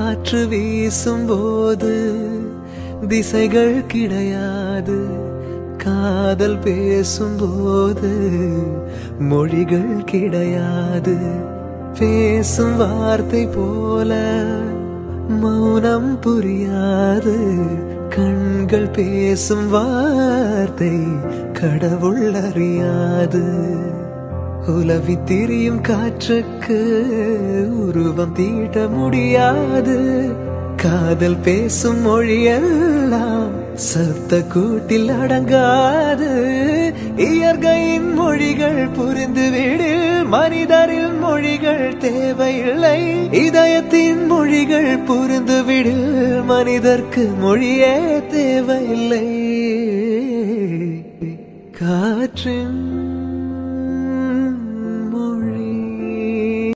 காற்று வீசும்போது திசைகள் கிடையாது காதல் பேசும்போது மொழிகள் கிடையாது பேசும் வார்த்தை போல மௌனம் புரியாது கண்கள் பேசும் வார்த்தை கடவுள் அறியாது உலவி திரியும் காற்றுக்கு உருவம் தீட்ட முடியாது காதல் பேசும் மொழியெல்லாம் சத்த கூட்டில் அடங்காது இயற்கையின் மொழிகள் புரிந்துவிடு மனிதரில் மொழிகள் தேவையில்லை இதயத்தின் மொழிகள் புரிந்துவிடு மனிதர்க்கு மொழியே தேவையில்லை காற்றின்